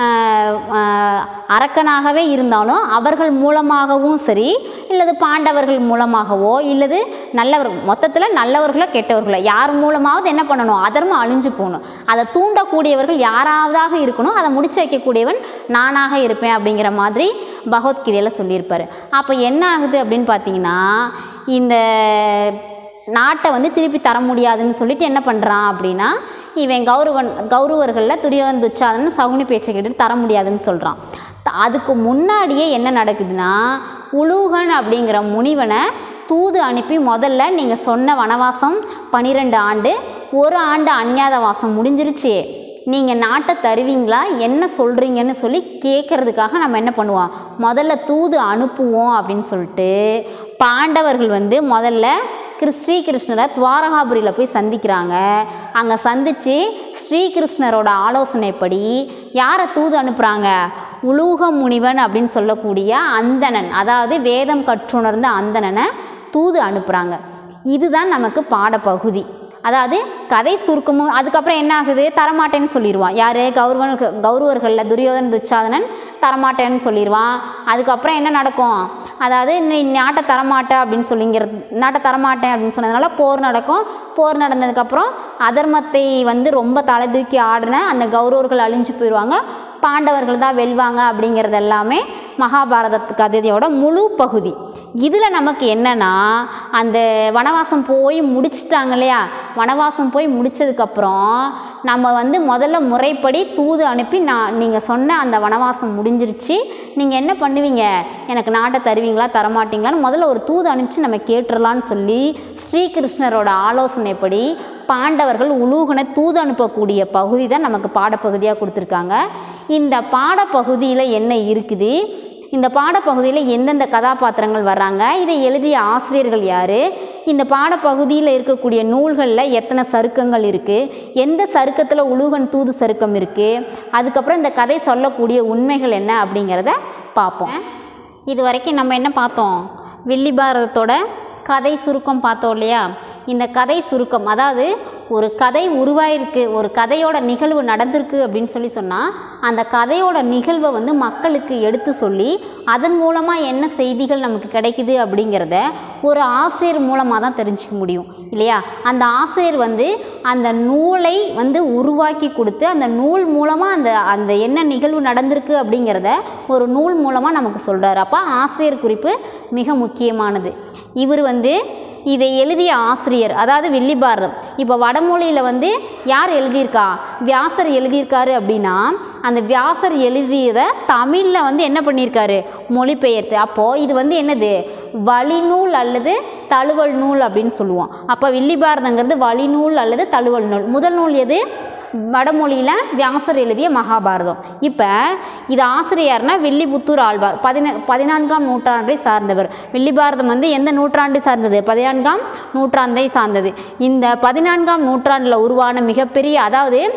அரக்கனாகவே இருந்தாலும் அவர்கள் மூலமாகவும் சரி இல்லது பாண்டவர்கள் மூலமாகவோ இல்லது நல்லவர் மொத்தத்தில் நல்லவர்களோ கெட்டவர்களோ யார் மூலமாவது என்ன பண்ணணும் அதர்மம் அழிஞ்சு போகணும் அதை தூண்டக்கூடியவர்கள் யாராவதாக இருக்கணும் அதை முடிச்சு வைக்கக்கூடியவன் நானாக இருப்பேன் அப்படிங்கிற மாதிரி பகவத்கீதையில் சொல்லியிருப்பார் அப்போ என்ன ஆகுது அப்படின்னு பார்த்தீங்கன்னா இந்த நாட்டை வந்து திருப்பி தர முடியாதுன்னு சொல்லிட்டு என்ன பண்ணுறான் அப்படின்னா இவன் கௌரவன் கௌரவர்களில் துரியோதன் துச்சாதன் சகுனி பேச்சை கேட்டு தர முடியாதுன்னு சொல்கிறான் அதுக்கு முன்னாடியே என்ன நடக்குதுன்னா உலூகன் அப்படிங்கிற முனிவனை தூது அனுப்பி முதல்ல நீங்கள் சொன்ன வனவாசம் பன்னிரெண்டு ஆண்டு ஒரு ஆண்டு அஞ்ஞாத வாசம் முடிஞ்சிருச்சு நீங்கள் நாட்டை தருவீங்களா என்ன சொல்கிறீங்கன்னு சொல்லி கேட்குறதுக்காக நம்ம என்ன பண்ணுவோம் முதல்ல தூது அனுப்புவோம் அப்படின்னு சொல்லிட்டு பாண்டவர்கள் வந்து முதல்ல கிரு ஸ்ரீகிருஷ்ணரை துவாரகாபுரியில் போய் சந்திக்கிறாங்க அங்கே சந்தித்து ஸ்ரீகிருஷ்ணரோட ஆலோசனைப்படி யாரை தூது அனுப்புகிறாங்க உலூக முனிவன் அப்படின்னு சொல்லக்கூடிய அந்தணன் அதாவது வேதம் கற்றுணர்ந்த அந்தணனை தூது அனுப்புகிறாங்க இதுதான் நமக்கு பாடப்பகுதி அதாவது கதை சுருக்கமும் அதுக்கப்புறம் என்ன ஆகுது தரமாட்டேன்னு சொல்லிடுவான் யார் கௌரவன் கௌரவர்களில் துரியோதன துச்சாதனன் தரமாட்டேன்னு சொல்லிடுவான் அதுக்கப்புறம் என்ன நடக்கும் அதாவது நீ நாட்டை தரமாட்டேன் அப்படின்னு சொல்லிங்கிற நாட்டை தரமாட்டேன் அப்படின்னு சொன்னதுனால போர் நடக்கும் போர் நடந்ததுக்கப்புறம் அதர்மத்தை வந்து ரொம்ப தலை தூக்கி ஆடின அந்த கௌரவர்கள் அழிஞ்சு போயிடுவாங்க பாண்டவர்கள் தான் வெல்வாங்க அப்படிங்கிறது எல்லாமே மகாபாரத கதையோட முழு பகுதி இதில் நமக்கு என்னென்னா அந்த வனவாசம் போய் முடிச்சிட்டாங்க இல்லையா வனவாசம் போய் முடித்ததுக்கப்புறம் நம்ம வந்து முதல்ல முறைப்படி தூது அனுப்பி நான் நீங்கள் சொன்ன அந்த வனவாசம் முடிஞ்சிருச்சு நீங்கள் என்ன பண்ணுவீங்க எனக்கு நாட்டை தருவீங்களா தரமாட்டீங்களான்னு முதல்ல ஒரு தூது அனுப்பிச்சு நம்ம கேட்டுடலான்னு சொல்லி ஸ்ரீகிருஷ்ணரோட ஆலோசனைப்படி பாண்டவர்கள் உலூகனை தூது அனுப்பக்கூடிய பகுதி தான் நமக்கு பாடப்பகுதியாக கொடுத்துருக்காங்க இந்த பாடப்பகுதியில் என்ன இருக்குது இந்த பாடப்பகுதியில் எந்தெந்த கதாபாத்திரங்கள் வர்றாங்க இதை எழுதிய ஆசிரியர்கள் யார் இந்த பாடப்பகுதியில் இருக்கக்கூடிய நூல்களில் எத்தனை சருக்கங்கள் இருக்குது எந்த சருக்கத்தில் உலூகன் தூது சருக்கம் இருக்குது அதுக்கப்புறம் இந்த கதை சொல்லக்கூடிய உண்மைகள் என்ன அப்படிங்கிறத பார்ப்போம் இது வரைக்கும் நம்ம என்ன பார்த்தோம் வில்லி பாரதத்தோட கதை சுருக்கம் பார்த்தோம் இல்லையா இந்த கதை சுருக்கம் அதாவது ஒரு கதை உருவாயிருக்கு ஒரு கதையோட நிகழ்வு நடந்திருக்கு அப்படின்னு சொல்லி சொன்னால் அந்த கதையோட நிகழ்வை வந்து மக்களுக்கு எடுத்து சொல்லி அதன் மூலமாக என்ன செய்திகள் நமக்கு கிடைக்குது அப்படிங்கிறத ஒரு ஆசிரியர் மூலமாக தான் தெரிஞ்சுக்க முடியும் இல்லையா அந்த ஆசிரியர் வந்து அந்த நூலை வந்து உருவாக்கி கொடுத்து அந்த நூல் மூலமாக அந்த அந்த என்ன நிகழ்வு நடந்திருக்கு அப்படிங்கிறத ஒரு நூல் மூலமாக நமக்கு சொல்கிறாரு அப்போ ஆசிரியர் குறிப்பு மிக முக்கியமானது இவர் வந்து இதை எழுதிய ஆசிரியர் அதாவது வில்லி பாரதம் இப்போ வடமொழியில் வந்து யார் எழுதியிருக்கா வியாசர் எழுதியிருக்காரு அப்படின்னா அந்த வியாசர் எழுதியதை தமிழில் வந்து என்ன பண்ணியிருக்காரு மொழிபெயர்த்து அப்போது இது வந்து என்னது வழிநூல் அல்லது தழுவல் நூல் அப்படின்னு சொல்லுவோம் அப்போ வில்லி பாரதங்கிறது வழிநூல் அல்லது தழுவல் நூல் முதல் நூல் எது வடமொழியில் வியாசர் எழுதிய மகாபாரதம் இப்போ இது ஆசிரியர்னா வில்லிபுத்தூர் ஆழ்வார் பதின பதினான்காம் நூற்றாண்டை சார்ந்தவர் வில்லிபாரதம் வந்து எந்த நூற்றாண்டை சார்ந்தது பதினான்காம் நூற்றாண்டை சார்ந்தது இந்த பதினான்காம் நூற்றாண்டில் உருவான மிகப்பெரிய அதாவது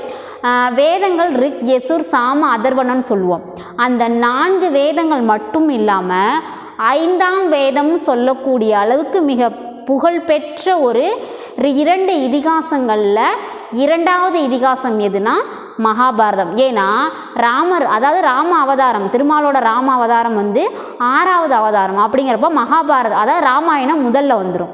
ஆஹ், வேதங்கள் ரிக் யசுர் சாம அதர்வனன்னு சொல்லுவோம் அந்த நான்கு வேதங்கள் மட்டும் இல்லாமல் ஐந்தாம் வேதம்னு சொல்லக்கூடிய அளவுக்கு மிக புகழ்பெற்ற ஒரு ரி- இரண்டு இதிகாசங்களில் இரண்டாவது இதிகாசம் எதுனா மகாபாரதம் ஏன்னா ராமர் அதாவது ராம அவதாரம் திருமாலோட ராம அவதாரம் வந்து ஆறாவது அவதாரம் அப்படிங்கிறப்ப மகாபாரதம் அதாவது ராமாயணம் முதல்ல வந்துடும்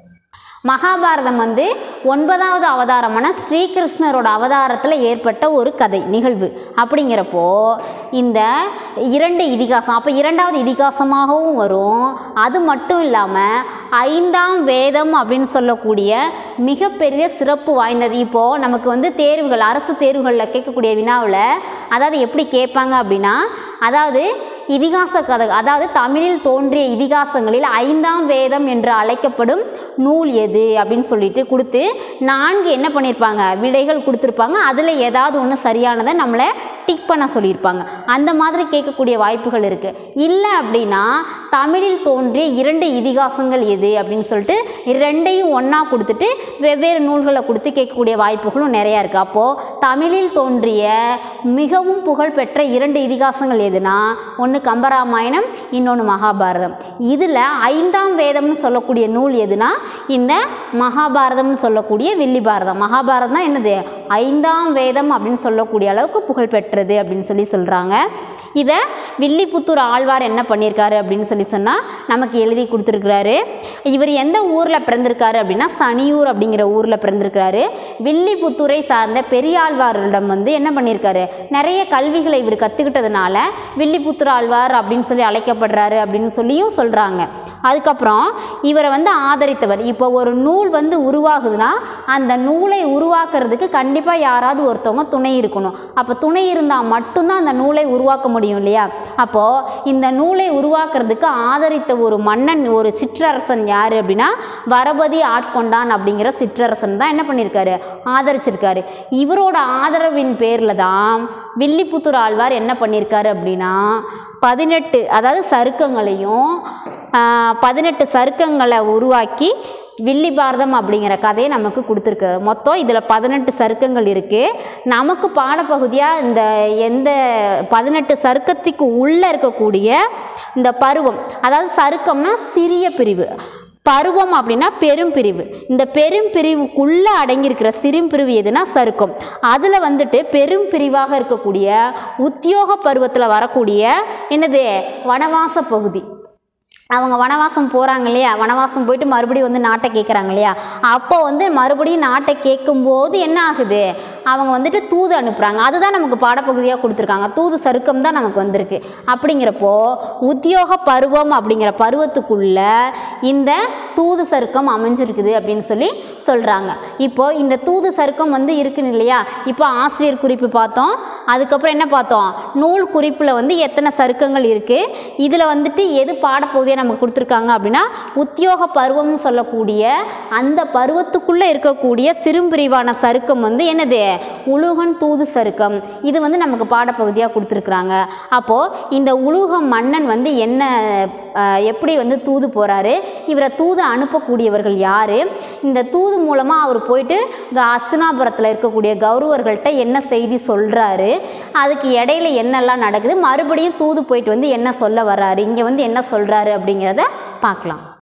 மகாபாரதம் வந்து ஒன்பதாவது அவதாரமான ஸ்ரீகிருஷ்ணரோட அவதாரத்தில் ஏற்பட்ட ஒரு கதை நிகழ்வு அப்படிங்கிறப்போ இந்த இரண்டு இதிகாசம் அப்போ இரண்டாவது இதிகாசமாகவும் வரும் அது மட்டும் இல்லாமல் ஐந்தாம் வேதம் அப்படின்னு சொல்லக்கூடிய மிகப்பெரிய சிறப்பு வாய்ந்தது இப்போது நமக்கு வந்து தேர்வுகள் அரசு தேர்வுகளில் கேட்கக்கூடிய வினாவில் அதாவது எப்படி கேட்பாங்க அப்படின்னா அதாவது இதிகாச கதை அதாவது தமிழில் தோன்றிய இதிகாசங்களில் ஐந்தாம் வேதம் என்று அழைக்கப்படும் நூல் எது அப்படின்னு சொல்லிட்டு கொடுத்து நான்கு என்ன பண்ணியிருப்பாங்க விடைகள் கொடுத்துருப்பாங்க அதில் ஏதாவது ஒன்று சரியானதை நம்மளை டிக் பண்ண சொல்லியிருப்பாங்க அந்த மாதிரி கேட்கக்கூடிய வாய்ப்புகள் இருக்குது இல்லை அப்படின்னா தமிழில் தோன்றிய இரண்டு இதிகாசங்கள் எது அப்படின்னு சொல்லிட்டு ரெண்டையும் ஒன்றா கொடுத்துட்டு வெவ்வேறு நூல்களை கொடுத்து கேட்கக்கூடிய வாய்ப்புகளும் நிறையா இருக்குது அப்போது தமிழில் தோன்றிய மிகவும் புகழ்பெற்ற இரண்டு இதிகாசங்கள் எதுனா ஒன்று கம்பராமாயணம் இன்னொன்று மகாபாரதம் இதில் ஐந்தாம் வேதம்னு சொல்லக்கூடிய நூல் எதுனா இந்த மகாபாரதம்னு சொல்லக்கூடிய வில்லி பாரதம் மகாபாரதம் என்னது ஐந்தாம் வேதம் அப்படின்னு சொல்லக்கூடிய அளவுக்கு புகழ்பெற்றது அப்படின்னு சொல்லி சொல்கிறாங்க இதை வில்லிபுத்தூர் ஆழ்வார் என்ன பண்ணியிருக்காரு அப்படின்னு சொல்லி சொன்னால் நமக்கு எழுதி கொடுத்துருக்கிறாரு இவர் எந்த ஊரில் பிறந்திருக்காரு அப்படின்னா சனியூர் அப்படிங்கிற ஊரில் பிறந்திருக்கிறாரு வில்லிபுத்தூரை சார்ந்த பெரியாழ்வாரிடம் வந்து என்ன பண்ணியிருக்காரு நிறைய கல்விகளை இவர் கற்றுக்கிட்டதுனால வில்லிபுத்தூர் ஆழ்வார் அப்படின்னு சொல்லி அழைக்கப்படுறாரு அப்படின்னு சொல்லியும் சொல்கிறாங்க அதுக்கப்புறம் இவரை வந்து ஆதரித்தவர் இப்போ ஒரு நூல் வந்து உருவாகுதுன்னா அந்த நூலை உருவாக்குறதுக்கு கண்டிப்பாக யாராவது ஒருத்தவங்க துணை இருக்கணும் அப்போ துணை இருந்தால் மட்டும்தான் அந்த நூலை உருவாக்க முடியும் இல்லையா அப்போது இந்த நூலை உருவாக்குறதுக்கு ஆதரித்த ஒரு மன்னன் ஒரு சிற்றரசன் யார் அப்படின்னா வரபதி ஆட்கொண்டான் அப்படிங்கிற சிற்றரசன் தான் என்ன பண்ணியிருக்காரு ஆதரிச்சிருக்காரு இவரோட ஆதரவின் பேரில் தான் வில்லிபுத்தூர் ஆழ்வார் என்ன பண்ணியிருக்காரு அப்படின்னா பதினெட்டு அதாவது சருக்கங்களையும் ஆஹ், பதினெட்டு சருக்கங்களை உருவாக்கி வில்லி பாரதம் அப்படிங்கிற கதையை நமக்கு கொடுத்துருக்காரு மொத்தம் இதில் பதினெட்டு சருக்கங்கள் இருக்குது நமக்கு பாடப்பகுதியாக இந்த எந்த பதினெட்டு சருக்கத்துக்கு உள்ளே இருக்கக்கூடிய இந்த பருவம் அதாவது சருக்கம்னா சிறிய பிரிவு பருவம் அப்படின்னா பெரும் பிரிவு இந்த பெரும் பிரிவுக்குள்ளே அடங்கியிருக்கிற சிறும் பிரிவு எதுனா சருக்கம் அதில் வந்துட்டு பெரும் பிரிவாக இருக்கக்கூடிய உத்தியோக பருவத்தில் வரக்கூடிய என்னது வனவாச பகுதி அவங்க வனவாசம் போகிறாங்க இல்லையா வனவாசம் போயிட்டு மறுபடியும் வந்து நாட்டை கேட்குறாங்க இல்லையா அப்போ வந்து மறுபடியும் நாட்டை கேட்கும்போது என்ன ஆகுது அவங்க வந்துட்டு தூது அனுப்புகிறாங்க அதுதான் நமக்கு பாடப்பகுதியாக கொடுத்துருக்காங்க தூது சருக்கம் தான் நமக்கு வந்திருக்கு அப்படிங்கிறப்போ உத்தியோக பருவம் அப்படிங்கிற பருவத்துக்குள்ள இந்த தூது சருக்கம் அமைஞ்சிருக்குது அப்படின்னு சொல்லி சொல்கிறாங்க இப்போ இந்த தூது சருக்கம் வந்து இருக்குன்னு இல்லையா இப்போ ஆசிரியர் குறிப்பு பார்த்தோம் அதுக்கப்புறம் என்ன பார்த்தோம் நூல் குறிப்பில் வந்து எத்தனை சருக்கங்கள் இருக்குது இதில் வந்துட்டு எது பாடப்பகுதியாக நமக்கு கொடுத்துருக்காங்க அப்படின்னா உத்தியோக பருவம்னு சொல்லக்கூடிய அந்த பருவத்துக்குள்ளே இருக்கக்கூடிய சிறுபிரிவான சருக்கம் வந்து என்னது உலூகன் தூது சருக்கம் இது வந்து நமக்கு பாடப்பகுதியாக கொடுத்துருக்குறாங்க அப்போது இந்த உலூக மன்னன் வந்து என்ன அஹ், எப்படி வந்து தூது போகிறாரு இவரை தூது அனுப்பக்கூடியவர்கள் யார் இந்த தூது மூலமாக அவர் போயிட்டு இந்த அஸ்தினாபுரத்தில் இருக்கக்கூடிய கௌரவர்கள்ட்ட என்ன செய்தி சொல்கிறாரு அதுக்கு இடையில என்னெல்லாம் நடக்குது மறுபடியும் தூது போயிட்டு வந்து என்ன சொல்ல வர்றாரு இங்கே வந்து என்ன சொல்கிறாரு அப்படிங்கிறத பார்க்கலாம்